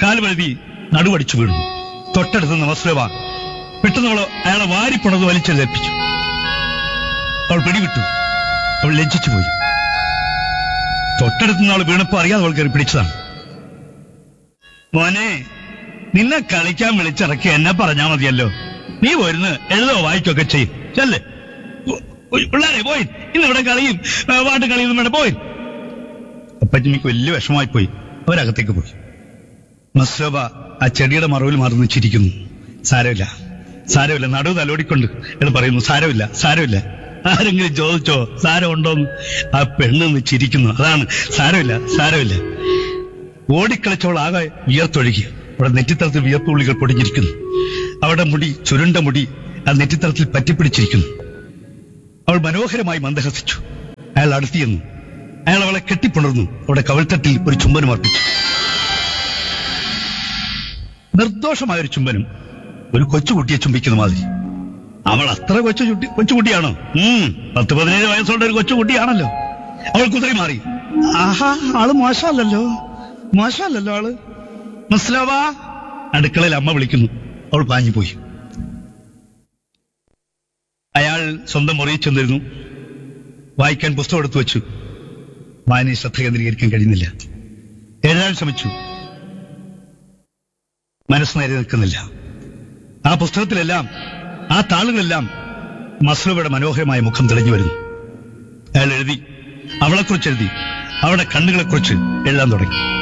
കാൽ വഴുതി നടുവടിച്ചു വീണു തൊട്ടടുത്ത് നമസ്ലവ പെട്ടെന്ന് അവൾ അയാളെ വാരിപ്പുണത് വലിച്ചെഴുതേൽപ്പിച്ചു അവൾ പിടിവിട്ടു അവൾ ലജ്ജിച്ചു പോയി തൊട്ടടുത്ത് അവൾ വീണപ്പോ അറിയാതെ അവൾ കയറി പിടിച്ചതാണ് മോനെ നിന്നെ കളിക്കാൻ വിളിച്ചിറക്കി എന്നെ പറഞ്ഞാ മതിയല്ലോ നീ പോരുന്ന് എഴുതോ വായിക്കൊക്കെ ചെയ്യും ചെല്ലേ പിള്ളേരെ പോയി ഇന്ന് ഇവിടെ കളിയും ആ, പാട്ട് കളിയൊന്നും വേണ്ട പോയി അപ്പച്ചമ്മയ്ക്ക് വലിയ വിഷമമായി പോയി അവരകത്തേക്ക് പോയി മസ്ലോബ ആ ചെടിയുടെ മറവിൽ മറന്ന് ചിരിക്കുന്നു സാരമില്ല സാരമില്ല നടുവ് തലോടിക്കൊണ്ട് എന്ന് പറയുന്നു സാരമില്ല സാരമില്ല ആരെങ്കിലും ചോദിച്ചോ സാരം ഉണ്ടോന്ന് ആ പെണ്ണെന്ന് ചിരിക്കുന്നു അതാണ് സാരമില്ല സാരമില്ല ഓടിക്കളിച്ചവൾ ആകെ വിയർത്തൊഴുകി അവിടെ നെറ്റിത്തളത്തിൽ വിയർത്തുള്ളികൾ പൊടിഞ്ഞിരിക്കുന്നു അവിടെ മുടി ചുരുണ്ട മുടി ആ നെറ്റിത്തളത്തിൽ പറ്റിപ്പിടിച്ചിരിക്കുന്നു അവൾ മനോഹരമായി മന്ദഹസിച്ചു അയാൾ അടുത്തിയെന്നു അയാൾ അവളെ കെട്ടിപ്പുണർന്നു അവിടെ കവിൾത്തട്ടിൽ ഒരു ചുംബനം അർപ്പിച്ചു നിർദോഷമായ ഒരു ചുംബനം ഒരു കൊച്ചുകുട്ടിയെ ചുംബിക്കുന്ന മാതിരി അവൾ അത്ര കൊച്ചു ചുട്ടി കൊച്ചുകുട്ടിയാണോ ഉം പത്ത് പതിനേഴ് വയസ്സുള്ള ഒരു കൊച്ചുകുട്ടിയാണല്ലോ അവൾ കുതിരി മാറി ആഹാ ആള് മോശമല്ലല്ലോ മോശമല്ലല്ലോ ആള് മനസ്സിലാവാ അടുക്കളയിൽ അമ്മ വിളിക്കുന്നു അവൾ പാഞ്ഞു പോയി അയാൾ സ്വന്തം മുറിയിൽ ചെന്നിരുന്നു വായിക്കാൻ പുസ്തകം എടുത്തു വെച്ചു വായനയിൽ ശ്രദ്ധ കേന്ദ്രീകരിക്കാൻ കഴിയുന്നില്ല എഴുതാൻ ശ്രമിച്ചു മനസ്സ് നേരെ നിൽക്കുന്നില്ല ആ പുസ്തകത്തിലെല്ലാം ആ താളുകളെല്ലാം മസ്ലബയുടെ മനോഹരമായ മുഖം തെളിഞ്ഞു വരുന്നു അയാൾ എഴുതി അവളെക്കുറിച്ച് എഴുതി അവളുടെ കണ്ണുകളെക്കുറിച്ച് എഴുതാൻ തുടങ്ങി